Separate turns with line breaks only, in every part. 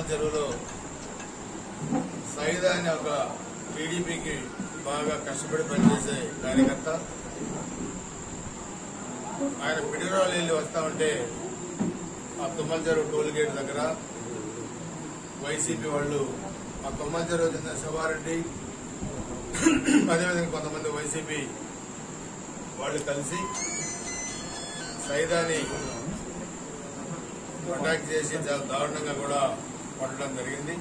చెరువులో సైదా అనే ఒక టీడీపీకి బాగా కష్టపడి పనిచేసే కార్యకర్త ఆయన పిడిరాలు వెళ్ళి వస్తా ఉంటే ఆ తుమ్మల చెరువు టోల్ గేట్ దగ్గర వైసీపీ వాళ్ళు ఆ తుమ్మల చెరువు చెందిన శివారెడ్డి అదేవిధంగా కొంతమంది వైసీపీ వాళ్ళు కలిసి సైదాని అటాక్ చేసి చాలా దారుణంగా కూడా కొట్టడం జరిగింది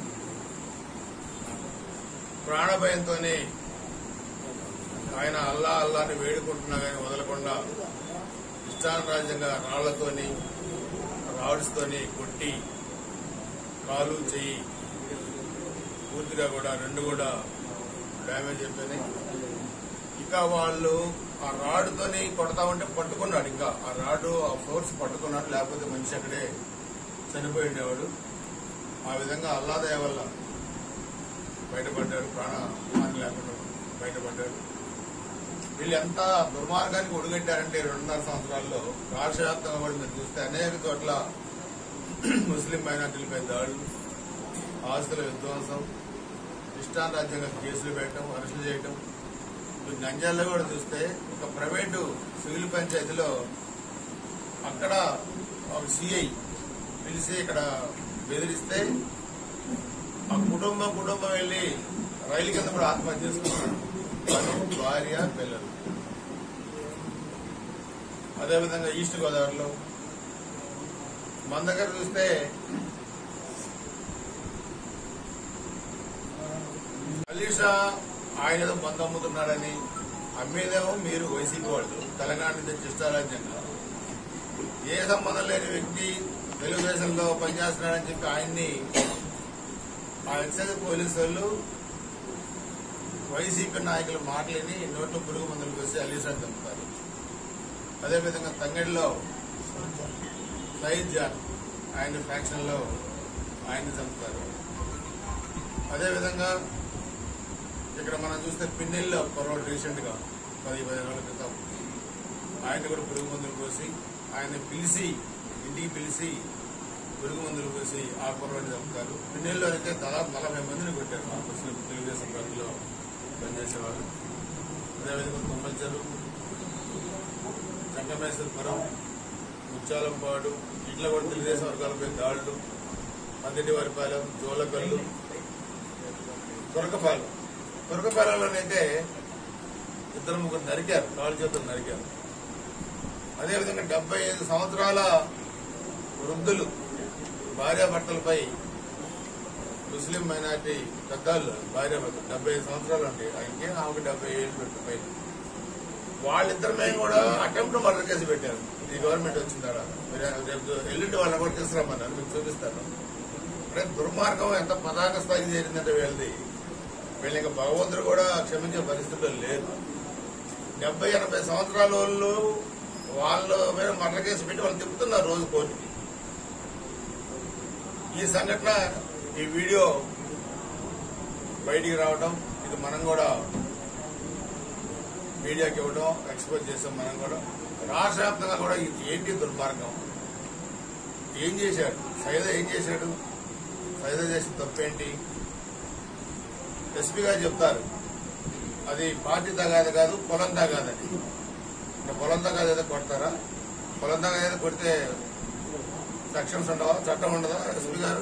ప్రాణభయంతోనే ఆయన అల్లా అల్లాని వేడుకుంటున్నా కానీ వదలకుండా ఇష్టానురాజ్యంగా రాళ్లతోని రాడ్స్తోని కొట్టి కాలు చెయ్యి పూర్తిగా కూడా రెండు కూడా డ్యామేజ్ అయిపోయినాయి ఇంకా వాళ్ళు ఆ రాడ్తోని కొడతా ఉంటే పట్టుకున్నాడు ఇంకా ఆ రాడు ఆ ఫోర్స్ పట్టుకున్నాడు లేకపోతే మనిషి అక్కడే చనిపోయి ఉండేవాడు ఆ విధంగా అల్లాదయ వల్ల బయటపడ్డాడు ప్రాణ హాని లేకుండా బయటపడ్డాడు వీళ్ళు ఎంత దుర్మార్గానికి ఒడిగట్టారంటే రెండున్నర సంవత్సరాల్లో రాష్ట్ర వ్యాప్తంగా కూడా మీరు చూస్తే అనేక చోట్ల ముస్లిం మైనార్టీలపై దాడులు ఆస్తుల విధ్వంసం ఇష్టారాజ్యంగా కేసులు పెట్టడం అరెస్టులు చేయటం ఇప్పుడు నంద్యాలలో కూడా చూస్తే ఒక ప్రైవేటు సివిల్ పంచాయతీలో అక్కడ ఒక సిఐ పిలిచి ఇక్కడ బెదిరిస్తే ఆ కుటుంబం కుటుంబం వెళ్ళి రైలు కింద కూడా ఆత్మహత్య చేసుకున్నారు తను, భార్య పిల్లలు అదేవిధంగా ఈస్ట్ గోదావరిలో మన దగ్గర చూస్తే అలీషా ఆయన ఏదో మందు అమ్ముతున్నాడని అమ్మేదేమో మీరు వైసీపీ వాళ్ళు తెలంగాణ నుంచి చిష్టారాజ్యంగా ఏ సంబంధం లేని వ్యక్తి తెలుగుదేశంలో పనిచేస్తున్నాడని చెప్పి ఆయన్ని ఆ ఎక్సైజ్ పోలీసు వాళ్ళు వైసీపీ నాయకుల మాటలని నోట్లో పురుగు మందులకు వచ్చి అలీషాని చంపుతారు అదేవిధంగా తంగడిలో సయీద్ జాన్ ఆయన ఫ్యాక్షన్ లో ఆయన్ని చంపుతారు అదేవిధంగా ఇక్కడ మనం చూస్తే పిన్నెల్లో పొరపాటు రీసెంట్ గా పది పదిహేను రోజుల క్రితం ఆయన కూడా పురుగు మందులు కోసి ఆయన పిలిచి ఇంటికి పిలిచి పురుగు మందులు కోసి ఆ పొరపాటు చంపుతారు పిన్నెల్లో అయితే దాదాపు నలభై మందిని కొట్టారు మా ముస్లిం తెలుగుదేశం పార్టీలో పనిచేసేవాళ్ళు అదేవిధంగా తుమ్మల్చెరు సంగమేశ్వరపురం ముచ్చాలంపాడు ఇట్లా కూడా తెలుగుదేశం వర్గాలపై దాడులు పద్దెటి వరిపాలెం జోలకల్లు తురకపాలెం తురకపాలెంలోనైతే ఇద్దరు ముగ్గురు నరికారు కాళ్ళు చేతులు నరికారు అదేవిధంగా డెబ్బై ఐదు సంవత్సరాల వృద్ధులు భార్యాభర్తలపై ముస్లిం మైనార్టీ పెద్దలు భార్యాభర్తలు డెబ్బై ఐదు సంవత్సరాలు ఉంటాయి ఆయనకి ఆమెకు డెబ్బై ఏళ్ళు పెట్టు పైన వాళ్ళిద్దరి మీద కూడా అటెంప్ట్ మర్డర్ కేసు పెట్టారు ఈ గవర్నమెంట్ వచ్చిన తర్వాత మీరు రేపు ఎల్లుండి వాళ్ళని కూడా తీసుకురమ్మన్నారు మీకు చూపిస్తాను అంటే దుర్మార్గం ఎంత పతాక స్థాయికి చేరిందంటే వీళ్ళది వీళ్ళు ఇంకా భగవంతుడు కూడా క్షమించే పరిస్థితుల్లో లేదు డెబ్బై ఎనభై సంవత్సరాల వాళ్ళు వాళ్ళ మీద మర్డర్ కేసు పెట్టి వాళ్ళు తిప్పుతున్నారు రోజు కోర్టుకి ఈ సంఘటన ఈ వీడియో బయటికి రావడం ఇది మనం కూడా మీడియాకి ఇవ్వడం ఎక్స్పోజ్ చేసాం మనం కూడా రాష్ట్ర వ్యాప్తంగా కూడా ఇది ఏంటి దుర్మార్గం ఏం చేశాడు సైద ఏం చేశాడు సైద చేసిన తప్పేంటి ఎస్పీ గారు చెప్తారు అది పార్టీ తగాద కాదు పొలం తగాదని ఇంకా పొలం తగాద ఏదో కొడతారా పొలం తగాద ఏదో కొడితే సెక్షన్స్ ఉండవా చట్టం ఉండదా ఎస్పీ గారు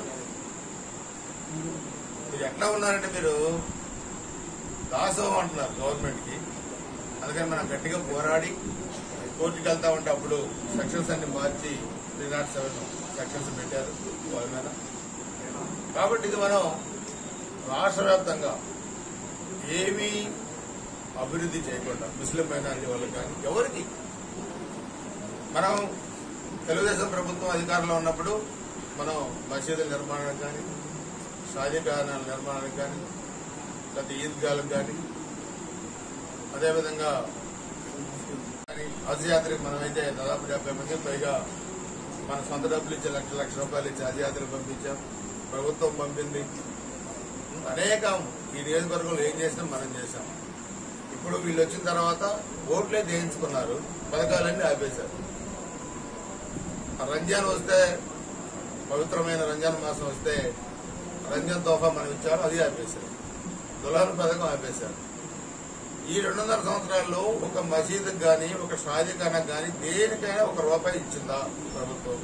మీరు ఎట్లా ఉన్నారంటే మీరు దాసోహం అంటున్నారు గవర్నమెంట్ కి అందుకని మనం గట్టిగా పోరాడి కోర్టుకి వెళ్తా ఉంటే అప్పుడు సెక్షన్స్ అన్ని మార్చి త్రీ నాట్ సెవెన్ సెక్షన్స్ పెట్టారు వాళ్ళ మీద కాబట్టి ఇది మనం రాష్ట్ర వ్యాప్తంగా ఏమీ అభివృద్ధి చేయకుండా ముస్లిం మైనారిటీ వాళ్ళకి కానీ ఎవరికి మనం తెలుగుదేశం ప్రభుత్వం అధికారంలో ఉన్నప్పుడు మనం మసీదుల నిర్మాణానికి కానీ షాజీఖానాల నిర్మాణానికి కానీ లేకపోతే ఈద్గాలకు కానీ అదేవిధంగా కానీ హజ్ యాత్రకి మనమైతే దాదాపు డెబ్బై మంది పైగా మన సొంత డబ్బులు ఇచ్చే లక్ష లక్ష రూపాయలు ఇచ్చి హజ్ యాత్రకు పంపించాం ప్రభుత్వం పంపింది అనేకం ఈ నియోజకవర్గంలో ఏం చేసినా మనం చేశాం ఇప్పుడు వీళ్ళు వచ్చిన తర్వాత ఓట్లే దేయించుకున్నారు పథకాలన్నీ ఆపేశారు ఆ రంజాన్ వస్తే పవిత్రమైన రంజాన్ మాసం వస్తే రంజన్ తోఫా మనం ఇచ్చారు అది ఆపేశారు దులాన్ పథకం ఆపేశారు ఈ రెండున్నర సంవత్సరాల్లో ఒక మసీదుకి కానీ ఒక షాదీఖానాకు కానీ దేనికైనా ఒక రూపాయి ఇచ్చిందా ప్రభుత్వం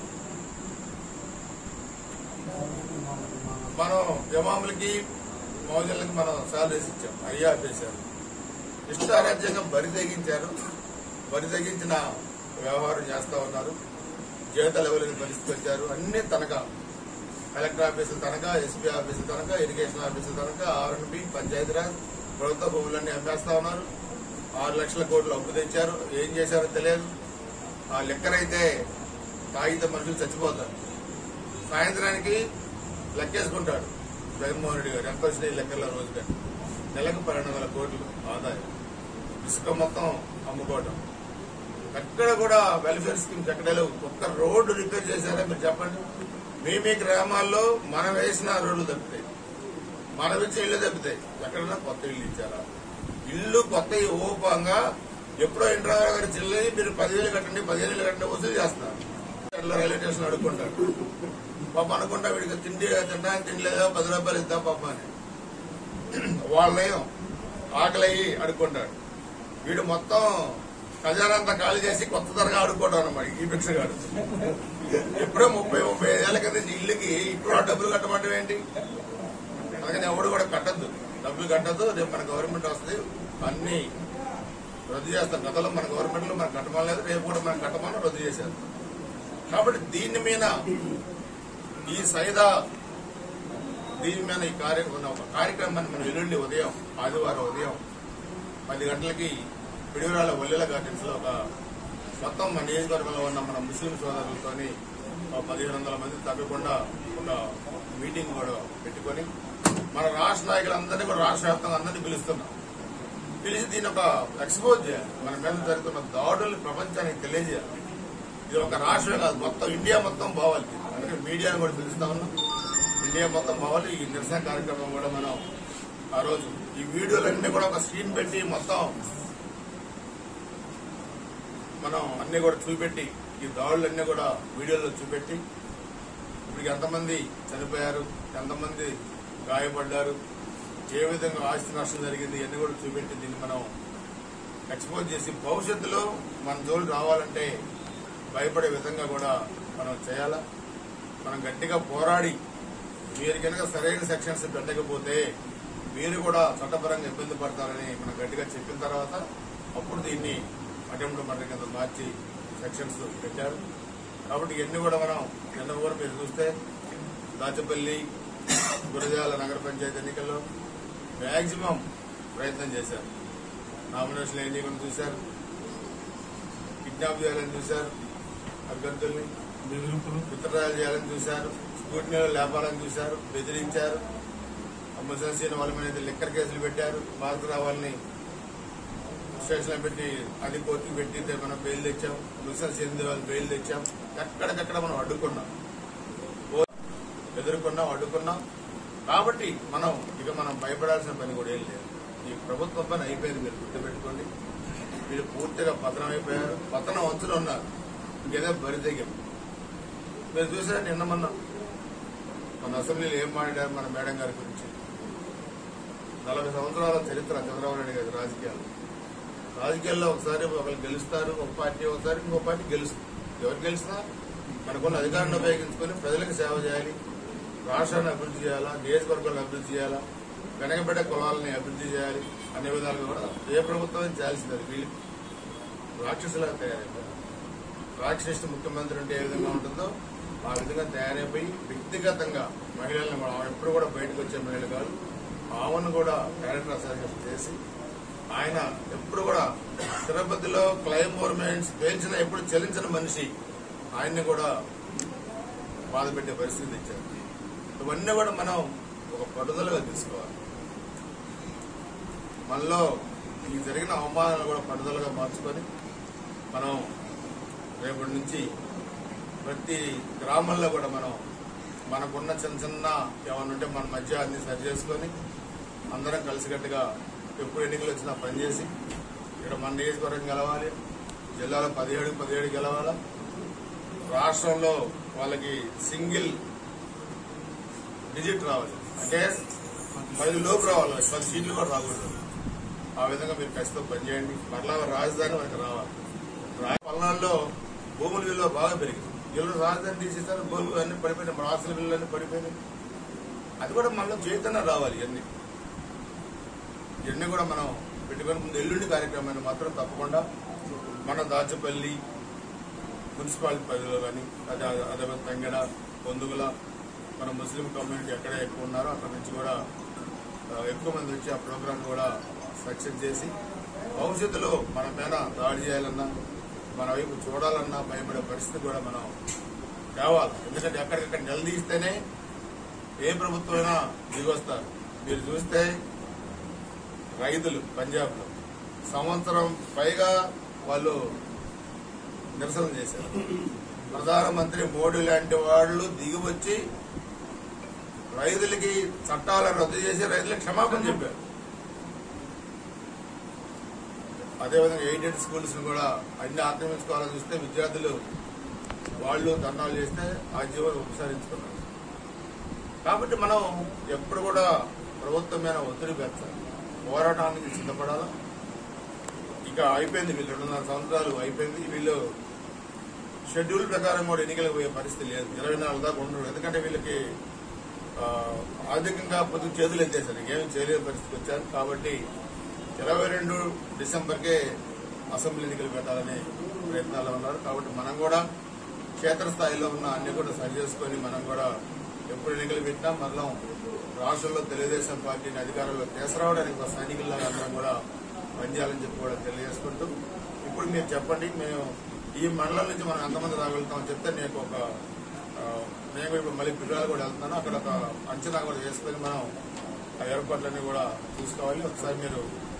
మనం ఇమాములకి మౌజులకి మనం సాలరీస్ ఇచ్చాం అయ్యా ఆపేశారు ఇష్టారాజ్యంగా బరి తెగించారు బరి తెగించిన వ్యవహారం చేస్తా ఉన్నారు జీతాలు ఎవరైనా పరిస్థితి వచ్చారు అన్ని తనఖా కలెక్టర్ ఆఫీసులు తనఖా ఎస్పీ ఆఫీసులు తనఖా ఇరిగేషన్ ఆఫీసులు తనఖా ఆర్ఎన్బి పంచాయతీరాజ్ ప్రభుత్వ భూములన్నీ అమ్మేస్తా ఉన్నారు ఆరు లక్షల కోట్లు అప్పు తెచ్చారు ఏం చేశారో తెలియదు ఆ లెక్కనైతే తాగితే మనుషులు చచ్చిపోతారు సాయంత్రానికి లెక్కేసుకుంటాడు జగన్మోహన్ రెడ్డి గారు ఎంత వచ్చినాయి లెక్కల రోజుగా నెలకు పన్నెండు వందల కోట్లు ఆదాయం ఇసుక మొత్తం అమ్ముకోవటం ఎక్కడ కూడా వెల్ఫేర్ స్కీమ్స్ ఎక్కడ లేవు ఒక్క రోడ్డు రిపేర్ చేశారా మీరు చెప్పండి మీ మీ గ్రామాల్లో మనం వేసిన రోడ్లు తప్పితాయి మనం ఇచ్చే ఇల్లు తప్పితాయి ఎక్కడన్నా కొత్త ఇల్లు ఇచ్చారా ఇల్లు కొత్త ఊపంగా ఎప్పుడో ఇంద్రారావు గారి జిల్లా మీరు పదివేలు కట్టండి పదిహేను వేలు కట్టండి వసూలు చేస్తారు అట్లా రైల్వే స్టేషన్ అడుక్కుంటాడు పాప అనుకుంటా వీడికి తిండి తినడానికి తినలేదా పది రూపాయలు ఇద్దాం పాప అని వాళ్ళేం ఆకలి అయ్యి అడుక్కుంటాడు వీడు మొత్తం ఖజానంతా ఖాళీ చేసి కొత్త తరగా ఆడుకోవడం అన్నమాట ఈ భిక్షగాడు ఎప్పుడో ముప్పై ముప్పై ఐదేళ్ల కింద ఇల్లుకి ఇప్పుడు ఆ డబ్బులు కట్టమంటే ఏంటి అందుకని ఎవడు కూడా కట్టద్దు డబ్బులు కట్టద్దు రేపు మన గవర్నమెంట్ వస్తుంది అన్ని రద్దు చేస్తాం గతంలో మన గవర్నమెంట్ లో మనకు కట్టమలేదు రేపు కూడా మనం కట్టమని రద్దు చేశారు కాబట్టి దీని మీద ఈ సైదా దీని మీద ఈ కార్యక్రమం ఒక కార్యక్రమాన్ని మనం ఎల్లుండి ఉదయం ఆదివారం ఉదయం పది గంటలకి పిడివిరాల ఒల్లెల గార్డెన్స్ లో ఒక మొత్తం మన నియోజకవర్గంలో ఉన్న మన ముస్లిం సోదరులతోని ఒక పదిహేను వందల మంది తగ్గకుండా ఒక మీటింగ్ కూడా పెట్టుకొని మన రాష్ట్ర నాయకులందరినీ కూడా రాష్ట్ర వ్యాప్తంగా అందరినీ పిలుస్తున్నాం పిలిచి దీని ఒక ఎక్స్పోజ్ చేయాలి మన మీద జరుగుతున్న దాడుల్ని ప్రపంచానికి తెలియజేయాలి ఇది ఒక రాష్ట్రమే కాదు మొత్తం ఇండియా మొత్తం పోవాలి అందుకే మీడియాను కూడా పిలుస్తా ఉన్నాం ఇండియా మొత్తం పోవాలి ఈ నిరసన కార్యక్రమం కూడా మనం ఆ రోజు ఈ వీడియోలన్నీ కూడా ఒక స్క్రీన్ పెట్టి మొత్తం మనం అన్ని కూడా చూపెట్టి ఈ దాడులన్నీ కూడా వీడియోలో చూపెట్టి ఇప్పుడు ఎంతమంది చనిపోయారు ఎంతమంది గాయపడ్డారు ఏ విధంగా ఆస్తి నష్టం జరిగింది ఇవన్నీ కూడా చూపెట్టి దీన్ని మనం ఎక్స్పోజ్ చేసి భవిష్యత్తులో మన జోలు రావాలంటే భయపడే విధంగా కూడా మనం చేయాలా మనం గట్టిగా పోరాడి మీరు కనుక సరైన సెక్షన్స్ పెట్టకపోతే మీరు కూడా చట్టపరంగా ఇబ్బంది పడతారని మనం గట్టిగా చెప్పిన తర్వాత అప్పుడు దీన్ని అటెంప్ట్ మర్డర్ కింద మార్చి సెక్షన్స్ పెట్టారు కాబట్టి ఇవన్నీ కూడా మనం నిన్న కూడా మీరు చూస్తే దాచపల్లి గురజాల నగర పంచాయతీ ఎన్నికల్లో మ్యాక్సిమం ప్రయత్నం చేశారు నామినేషన్ ఏం చేయకుండా చూశారు కిడ్నాప్ చేయాలని చూశారు అభ్యర్థుల్ని విత్డ్రాయలు చేయాలని చూశారు స్కూటీలో లేపాలని చూశారు బెదిరించారు ముసల్సీన వాళ్ళ మీద లిక్కర్ కేసులు పెట్టారు భారతరావు వాళ్ళని స్టేషన్ పెట్టి అది కోర్టుకు పెట్టి మనం బెయిల్ తెచ్చాం ముసల్సీన్ వాళ్ళు బెయిల్ తెచ్చాం ఎక్కడికక్కడ మనం అడ్డుకున్నాం ఓ- ఎదుర్కొన్నాం అడ్డుకున్నాం కాబట్టి మనం ఇక మనం భయపడాల్సిన పని కూడా ఏం లేదు ఈ ప్రభుత్వం పని అయిపోయింది మీరు గుర్తుపెట్టుకోండి మీరు పూర్తిగా పతనం అయిపోయారు పతనం వంతులు ఉన్నారు ఇంకేదో బరి తెగం మీరు చూసారా నిన్న మొన్న మన అసెంబ్లీలో ఏం మాట్లాడారు మన మేడం గారి గురించి నలభై సంవత్సరాల చరిత్ర చంద్రబాబు నాయుడు గారి రాజకీయాలు రాజకీయాల్లో ఒకసారి ఒకరు గెలుస్తారు ఒక పార్టీ ఒకసారి ఇంకో పార్టీ గెలుస్తుంది ఎవరు గెలిచినా మనకున్న అధికారాన్ని ఉపయోగించుకొని ప్రజలకు సేవ చేయాలి రాష్ట్రాన్ని అభివృద్ధి చేయాలా నియోజకవర్గాలను అభివృద్ధి చేయాలా వెనకబడ్డ కులాలని అభివృద్ధి చేయాలి అనే విధాలుగా కూడా ఏ ప్రభుత్వం చేయాల్సింది అది వీళ్ళు రాక్షసులాగా తయారైపోయారు రాక్షసు ముఖ్యమంత్రి అంటే ఏ విధంగా ఉంటుందో ఆ విధంగా తయారైపోయి వ్యక్తిగతంగా మహిళలను కూడా ఆమె ఎప్పుడు కూడా బయటకు వచ్చే మహిళ కాదు ఆమెను కూడా క్యారెక్టర్ అసోసియేషన్ చేసి ఆయన ఎప్పుడు కూడా తిరుపతిలో క్లైమోర్ మెయిన్స్ పేల్చిన ఎప్పుడు చెల్లించిన మనిషి ఆయన్ని కూడా బాధ పెట్టే పరిస్థితి తెచ్చారు ఇవన్నీ కూడా మనం ఒక పట్టుదలగా తీసుకోవాలి మనలో ఈ జరిగిన అవమానాలు కూడా పట్టుదలగా మార్చుకొని మనం రేపటి నుంచి ప్రతి గ్రామంలో కూడా మనం మనకున్న చిన్న చిన్న ఏమైనా ఉంటే మన మధ్య అన్ని సరి చేసుకొని అందరం కలిసికట్టుగా ఎప్పుడు ఎన్నికలు వచ్చినా పనిచేసి ఇక్కడ మన నియోజకవర్గం గెలవాలి జిల్లాలో పదిహేడు పదిహేడు గెలవాలా రాష్ట్రంలో వాళ్ళకి సింగిల్ డిజిట్ రావాలి అంటే పది లోపు రావాలి పది సీట్లు కూడా రాకూడదు ఆ విధంగా మీరు ఖచ్చితంగా పనిచేయండి మరలా రాజధాని మనకి రావాలి రా- పల్నాడులో భూముల విలువ బాగా పెరిగింది ఎవరు రాజధాని తీసేసారు భూములు అన్ని పడిపోయినాయి మన ఆస్తుల విలువలు అన్ని పడిపోయినాయి అది కూడా మనలో చైతన్యం రావాలి ఇవన్నీ ఇవన్నీ కూడా మనం పెట్టుకుని ముందు ఎల్లుండి కార్యక్రమాన్ని మాత్రం తప్పకుండా మన దాచపల్లి మున్సిపాలిటీ పరిధిలో కానీ అదే అదే తంగెడ పొందుగుల మన ముస్లిం కమ్యూనిటీ ఎక్కడ ఎక్కువ ఉన్నారో అక్కడ నుంచి కూడా ఆ, ఎక్కువ మంది వచ్చి ఆ ప్రోగ్రాం కూడా సక్సెస్ చేసి భవిష్యత్తులో మన పైన దాడి చేయాలన్నా మన వైపు చూడాలన్నా భయపడే పరిస్థితి కూడా మనం తేవాలి ఎందుకంటే ఎక్కడికక్కడ నిలదీస్తేనే ఏ ప్రభుత్వమైనా దిగొస్తారు మీరు చూస్తే రైతులు పంజాబ్ లో సంవత్సరం పైగా వాళ్ళు నిరసన చేశారు ప్రధానమంత్రి మోడీ లాంటి వాళ్ళు దిగి వచ్చి రైతులకి చట్టాలను రద్దు చేసి రైతులకు క్షమాపణ చెప్పారు అదేవిధంగా ఎయిడెడ్ స్కూల్స్ కూడా అన్ని ఆక్రమించుకోవాలని చూస్తే విద్యార్థులు వాళ్ళు ధర్నాలు చేస్తే ఆ జీవనం ఉపసరించుకున్నారు కాబట్టి మనం ఎప్పుడు కూడా ప్రభుత్వం మీద ఒత్తిడి పెంచాలి పోరాటానికి సిద్ధపడాలా ఇక అయిపోయింది వీళ్ళు రెండున్నర సంవత్సరాలు అయిపోయింది వీళ్ళు షెడ్యూల్ ప్రకారం కూడా ఎన్నికలకు పోయే పరిస్థితి లేదు ఇరవై నాలుగు దాకా ఉండరు ఎందుకంటే వీళ్ళకి ఆ, ఆర్థికంగా పొద్దు చేతులు ఎత్తేసారు ఏమి చేయలేని పరిస్థితి వచ్చారు కాబట్టి ఇరవై రెండు డిసెంబర్కే అసెంబ్లీ ఎన్నికలు పెట్టాలనే ప్రయత్నాల్లో ఉన్నారు కాబట్టి మనం కూడా క్షేత్రస్థాయిలో ఉన్న అన్ని కూడా సరి చేసుకొని మనం కూడా ఎప్పుడు ఎన్నికలు పెట్టినా మనం రాష్ట్రంలో తెలుగుదేశం పార్టీని అధికారంలో తీసుకురావడానికి ఒక సైనికుల్లాగా అందరం కూడా పనిచేయాలని చెప్పి కూడా తెలియజేసుకుంటూ ఇప్పుడు మీరు చెప్పండి మేము ఈ మండలం నుంచి మనం ఎంతమంది రాగలుగుతామని చెప్తే నేను ఒక ఆ, నేను కూడా ఇప్పుడు మళ్ళీ పిల్లలు కూడా వెళ్తున్నాను అక్కడ ఒక అంచనా కూడా చేసుకొని మనం ఆ ఏర్పాట్లన్నీ కూడా చూసుకోవాలి ఒకసారి మీరు